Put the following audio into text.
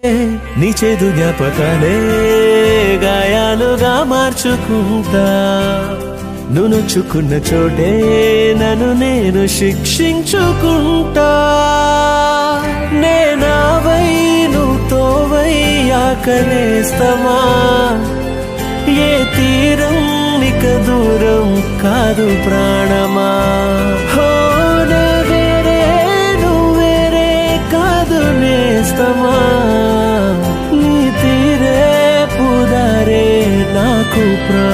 నీ చేదు జ్ఞాపకాలే గాయాలుగా మార్చుకుంటా నువ్వు నొచ్చుకున్న చోటే నన్ను నేను శిక్షించుకుంటా నేనావై నువ్వు తోవై ఆకలేస్తమా ఏ తీరం నిక దూరం కాదు ప్రాణమా హో నే వేరే నువ్వేరే కాదు నేస్తమా నీ తీరే పుదారే నాకు ప్రాణమా